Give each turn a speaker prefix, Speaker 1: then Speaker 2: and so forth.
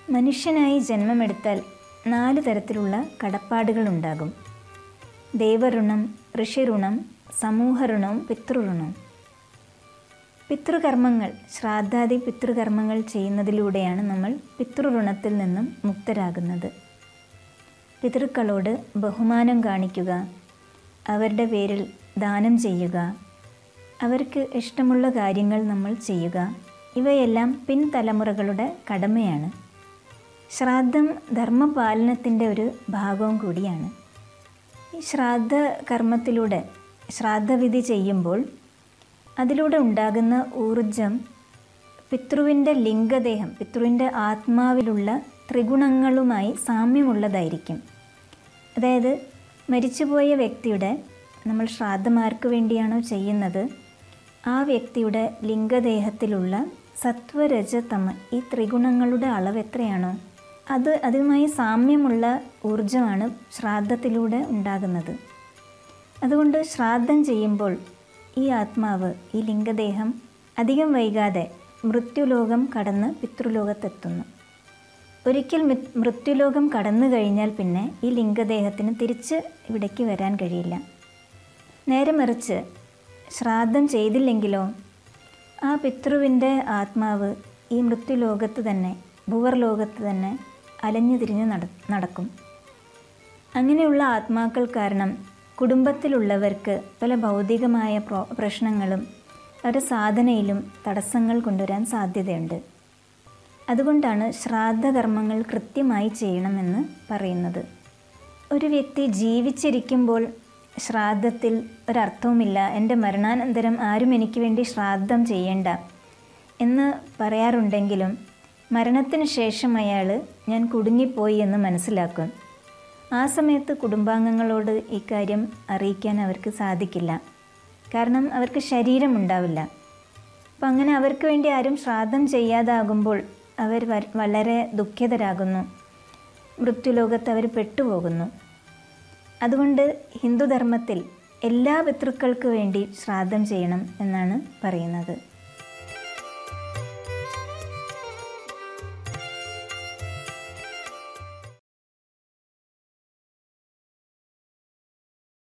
Speaker 1: മനുഷ്യനായി ജന്മമെടുത്താൽ നാല് തരത്തിലുള്ള കടപ്പാടുകളുണ്ടാകും ദൈവഋണം ഋഷിഋണം സമൂഹഋണവും പിതൃഋണവും പിതൃകർമ്മങ്ങൾ ശ്രാദ്ധാദി പിതൃകർമ്മങ്ങൾ ചെയ്യുന്നതിലൂടെയാണ് നമ്മൾ പിതൃഋണത്തിൽ നിന്നും മുക്തരാകുന്നത് പിതൃക്കളോട് ബഹുമാനം കാണിക്കുക അവരുടെ പേരിൽ ദാനം ചെയ്യുക അവർക്ക് ഇഷ്ടമുള്ള കാര്യങ്ങൾ നമ്മൾ ചെയ്യുക ഇവയെല്ലാം പിൻതലമുറകളുടെ കടമയാണ് ശ്രാദ്ധം ധർമ്മപാലനത്തിൻ്റെ ഒരു ഭാഗവും കൂടിയാണ് ഈ ശ്രാദ്ധ കർമ്മത്തിലൂടെ ശ്രാദ്ധവിധി ചെയ്യുമ്പോൾ അതിലൂടെ ഉണ്ടാകുന്ന ഊർജം പിതൃവിൻ്റെ ലിംഗദേഹം പിതൃവിൻ്റെ ആത്മാവിലുള്ള ത്രിഗുണങ്ങളുമായി സാമ്യമുള്ളതായിരിക്കും അതായത് മരിച്ചുപോയ വ്യക്തിയുടെ നമ്മൾ ശ്രാദ്ധമാർക്ക് വേണ്ടിയാണോ ചെയ്യുന്നത് ആ വ്യക്തിയുടെ ലിംഗദേഹത്തിലുള്ള സത്വരജതമ ഈ ത്രിഗുണങ്ങളുടെ അളവ് എത്രയാണോ അത് അതുമായി സാമ്യമുള്ള ഊർജമാണ് ശ്രാദ്ധത്തിലൂടെ ഉണ്ടാകുന്നത് അതുകൊണ്ട് ശ്രാദ്ധം ചെയ്യുമ്പോൾ ഈ ആത്മാവ് ഈ ലിംഗദേഹം അധികം വൈകാതെ മൃത്യുലോകം കടന്ന് പിതൃലോകത്തെത്തുന്നു ഒരിക്കൽ മി- മൃത്യുലോകം കടന്നു കഴിഞ്ഞാൽ പിന്നെ ഈ ലിംഗദേഹത്തിന് തിരിച്ച് ഇവിടേക്ക് വരാൻ കഴിയില്ല നേരെ മറിച്ച് ശ്രാദ്ധം ചെയ്തില്ലെങ്കിലോ ആ പിതൃവിൻ്റെ ആത്മാവ് ഈ മൃത്യുലോകത്ത് തന്നെ ഭുവർലോകത്ത് തന്നെ അലഞ്ഞു തിരിഞ്ഞ് നട നടക്കും അങ്ങനെയുള്ള ആത്മാക്കൾ കാരണം കുടുംബത്തിലുള്ളവർക്ക് പല ഭൗതികമായ പ്രോ പ്രശ്നങ്ങളും അവരുടെ സാധനയിലും തടസ്സങ്ങൾ കൊണ്ടുവരാൻ സാധ്യതയുണ്ട് അതുകൊണ്ടാണ് ശ്രാദ്ധകർമ്മങ്ങൾ കൃത്യമായി ചെയ്യണമെന്ന് പറയുന്നത് ഒരു വ്യക്തി ജീവിച്ചിരിക്കുമ്പോൾ ശ്രാദ്ധത്തിൽ ഒരർത്ഥവുമില്ല എൻ്റെ മരണാനന്തരം ആരും എനിക്ക് വേണ്ടി ശ്രാദ്ധം ചെയ്യേണ്ട എന്ന് പറയാറുണ്ടെങ്കിലും മരണത്തിന് ശേഷം അയാൾ ഞാൻ കുടുങ്ങിപ്പോയി എന്ന് മനസ്സിലാക്കും ആ സമയത്ത് കുടുംബാംഗങ്ങളോട് ഇക്കാര്യം അറിയിക്കാൻ അവർക്ക് സാധിക്കില്ല കാരണം അവർക്ക് ശരീരമുണ്ടാവില്ല അപ്പം അങ്ങനെ അവർക്ക് വേണ്ടി ആരും ശ്രാദ്ധം ചെയ്യാതാകുമ്പോൾ അവർ വ- വളരെ ദുഃഖിതരാകുന്നു മൃത്യുലോകത്ത് അവർ പെട്ടുപോകുന്നു അതുകൊണ്ട് ഹിന്ദുധർമ്മത്തിൽ എല്ലാ പിതൃക്കൾക്ക് വേണ്ടി ശ്രാദ്ധം ചെയ്യണം എന്നാണ് പറയുന്നത്